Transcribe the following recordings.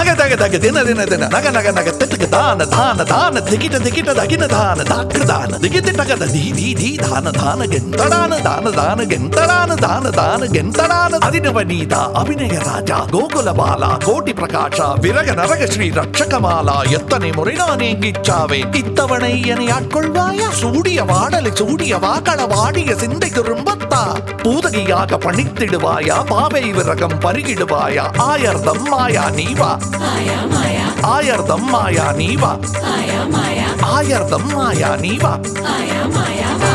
தக தக தக தின தின தின நக நக நக திட்டுக்கு தான தான தான திகிட்ட திகிட்ட தகின தான தாக்கு தான திகிட்டு டகத தி தி தி தான தான கெந்தடான தான தான கெந்தடான தான தான கெந்தடான அதினவ நீத அபிநய ராஜா கோகுல பாலா கோட்டி பிரகாஷா விரக நரக ஸ்ரீ ரட்சகமாலா எத்தனை முறை நான் ஏங்கிச்சாவே இத்தவணை என்னை ஆட்கொள்வாயா சூடிய வாடலை சூடிய வாக்கள வாடிய சிந்தை திரும்பத்தா பூதகியாக பணித்திடுவாயா பாவை விரகம் பருகிடுவாயா ஆயர்தம் மாயா நீவா மாயா மாயா ஆயர்தம் மாயா நீவா மாயா மாயா ஆயர்தம் மாயா நீவா மாயா மாயா வா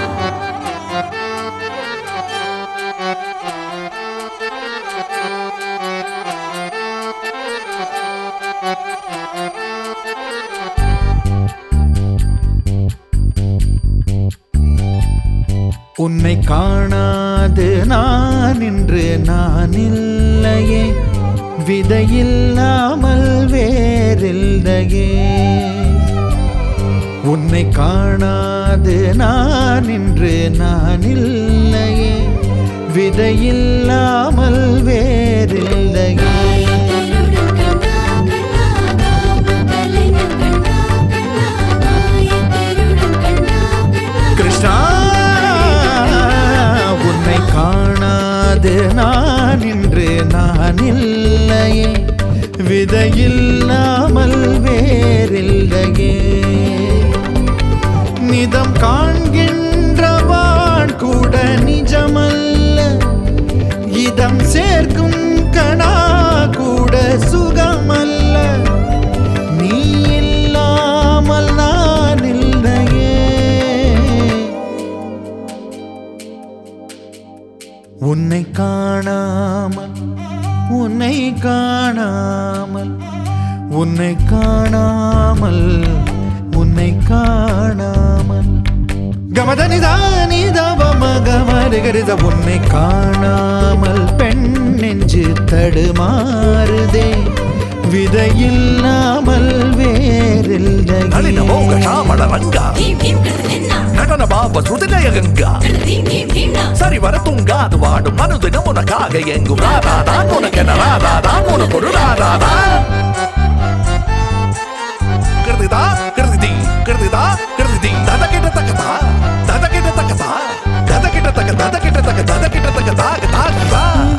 உன்னை காணாது நான் இன்று நான் இல்லையே விதையில்லாமல் வேறில்லையே உன்னை காணாது நான் இன்று நான் இல்லையே விதையில்லாமல் வேறில்லையே கிருஷ்ணா உன்னை காணாது நான் இன்று நான் இல்லையே விதையில்லாமல் வேறில்லையே நிதம் காண்கின்றவான் கூட நிஜமல்ல இதம் சேர்க்கும் கணா கூட சுகமல்ல நீ இல்லாமல் நான் இல்லையே உன்னை காணாமல் உன்னை காணாமல் உன்னை காணாமல் உன்னை காணாமல் கமதனிதானிதவமகமருகரித உன்னை காணாமல் பெண் நெஞ்சு தடுமாறுதே விதையில்லாமல் நளின மோக வேறில்லை ஷாமள ரங்கா భీం భీం కృతనిన్నా நடன பாப சுதிலய கங்கா భీం భీం భీమ్నా சரி வர தூங்காது வாடும் மனுதினம் உனக்காக எங்கும் ராதாதான் உனக்கென ராதாதான் உனக்கு ஒரு ராதாதான் கிருதிதா கிருதிதி கிருதிதா கிருதிதி தத கிட்ட தக்கதா தத கிட்ட தக்கதா தத கிட்ட தக்க தத கிட்ட தக்க தத கிட்ட தக்க தாக தாகதா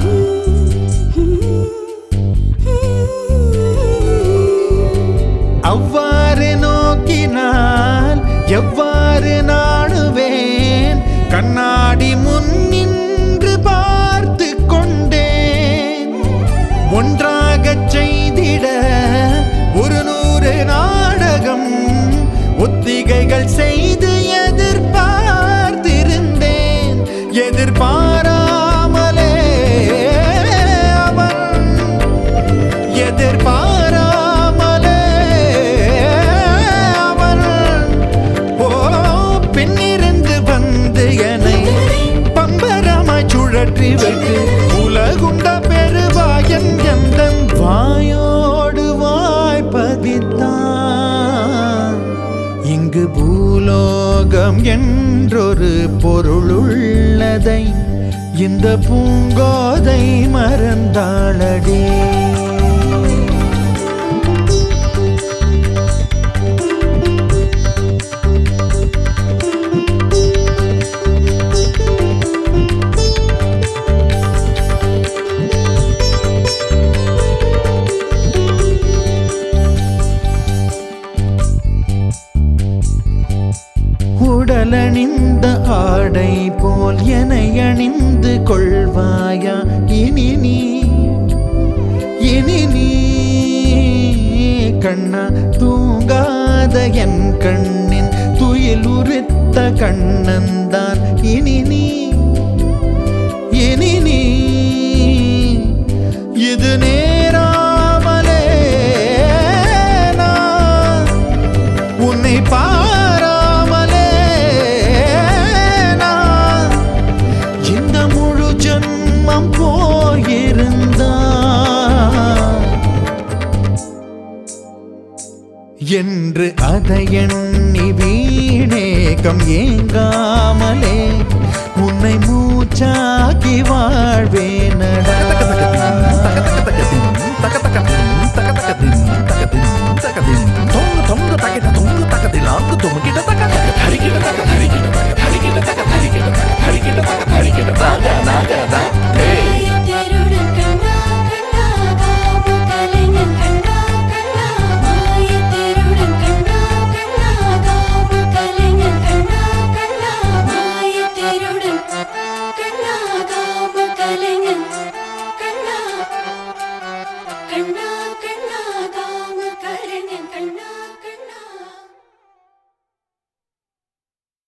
அவ்வாறு நோக்கினால் எவ்வாறு நாடுவேன் கண்ணாடி முன் நின்று பார்த்து கொண்டேன் ஒன்றாகச் செய்திட ஒரு நூறு நாடகம் ஒத்திகைகள் செய்து எதிர்பார்த்திருந்தேன் எதிர்பாராமலே அவன் எதிர்பாராமலே அவன் ஓ பின்னிருந்து வந்து என்னை பம்பரமாய் சுழற்றி வைத்து உலகுண்ட பெருவாயன் எந்த வாயோடு வாய் பதித்தான் இங்கு பூலோகம் என்றொரு பொருளுள்ளதை இந்த பூங்கோதை மறந்தாளடே உடலணிந்த ஆடை போல் என அணிந்து கொள்வாயா இனி நீ இனி நீ கண்ணா தூங்காத என் கண்ணின் துயில் உரித்த கண்ணந்தான் இனி நீ இனி நீ இது நேராமலே நான் உன்னை பாராமலே நான் இந்த முழு ஜன்மம் போயிருந்தா என்று அதை எண்ணி வீணேகம் ஏங்காமலே உன்னை மூச்சாக்கி வாழ்வேனடா தக தக தக தக தக ஆ